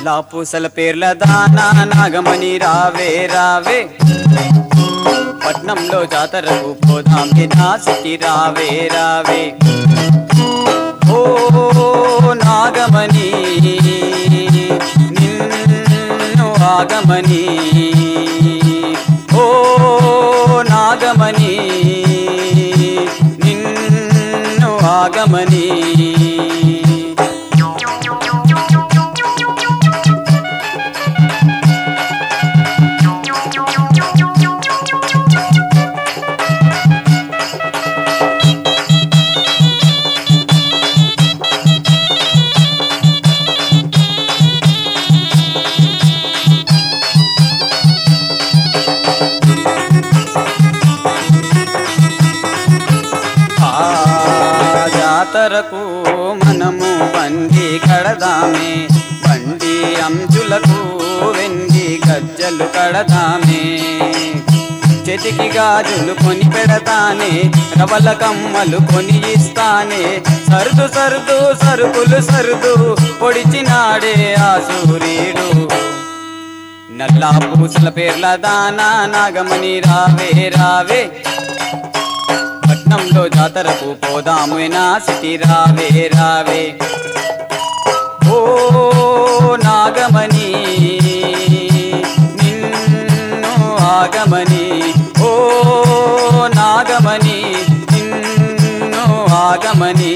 నల్లా పూసల పేర్ల దానా నాగమణి రావే రావే పట్నంలో జాతరకు పోదాం నా సిటీ రావే రావే ఓ నాగమణి నిన్ను ఆగమని ఓ నాగమణి నిన్ను ఆగమని ఆ జాతరకు మనము బండి కడదామే బండి అంచులకు వెండి గజ్జలు కడదామే చేతికి గాజులు కొని పెడతానే రవల కమ్మలు కొని ఇస్తానే సరుదు సరుదు సరుకులు సరుదు పొడిచినాడే ఆ సూర్యుడు నల్లా పూసల పేర్ల దానా నాగమణి రావే రావే పట్నంలో జాతరకు పోదాము నా సిటీ రావే రావే ఓ నాగమణి నిన్ను ఆగమని ఓ నాగమణి నిన్ను ఆగమని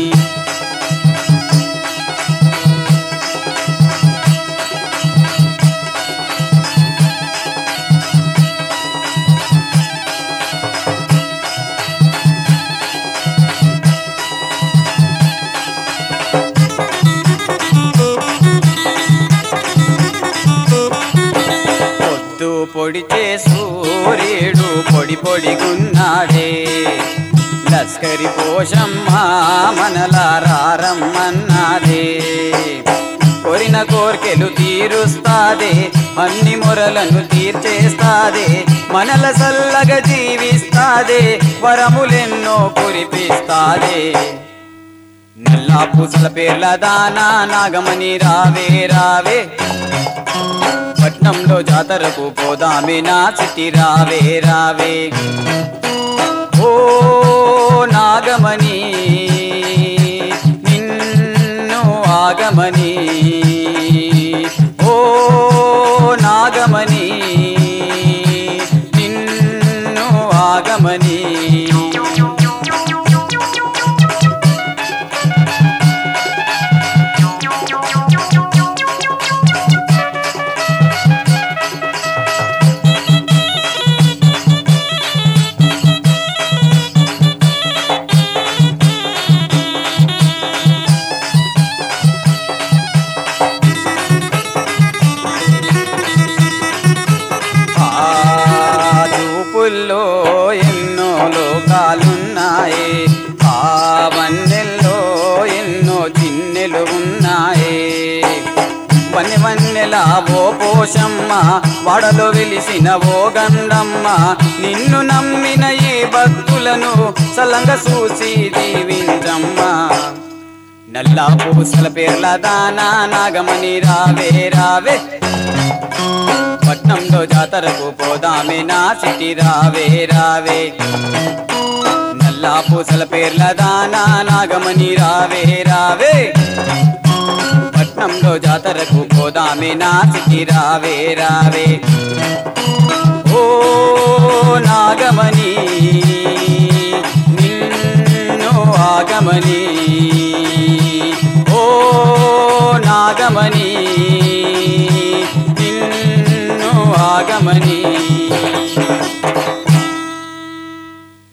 పొద్దు పొడిచే సూర్యుడు పొడి పొడిగున్నాడే లస్కరి పోషమ్మ మనలా రారమ్మన్నాదే కొరిన కోర్కెలు తీరుస్తాదే అన్ని మొరలను తీర్చేస్తాదే మనల సల్లగా జీవిస్తాదే వరములెన్నో కురిపిస్తాదే నల్లా పూసల పేర్ల దానా నాగమణి రావే రావే పట్నంలో జాతరకు పోదామే నా సిటీ రావే రావే ఓ నాగమణి నిన్ను ఆగమని ఓ నాగమణి నిన్ను ఆగమని ఆ చూపుల్లో ఎన్నో లోకాలున్నాయి ఆ వన్నెల్లో ఎన్నో చిన్నెలు ఉన్నాయి వన్నె వన్నెల ఓ పోషమ్మ వాడలో వెలిసిన ఓ గండమ్మ నిన్ను నమ్మిన ఈ భక్తులను సలంగ చూసి దీవించమ్మా నల్లా పూసల పేర్ల దానా నాగమణి రావే రావే పట్నంలో జాతరకు పోదామే నా సిటీ రావే రావే నల్లా పూసల పేర్ల దానా నాగమణి రావే రావే పట్నంలో జాతరకు పోదామే నా సిటీ రావే రావే ఓ నాగమణి నిన్ను ఆగమని ఓ నాగమణి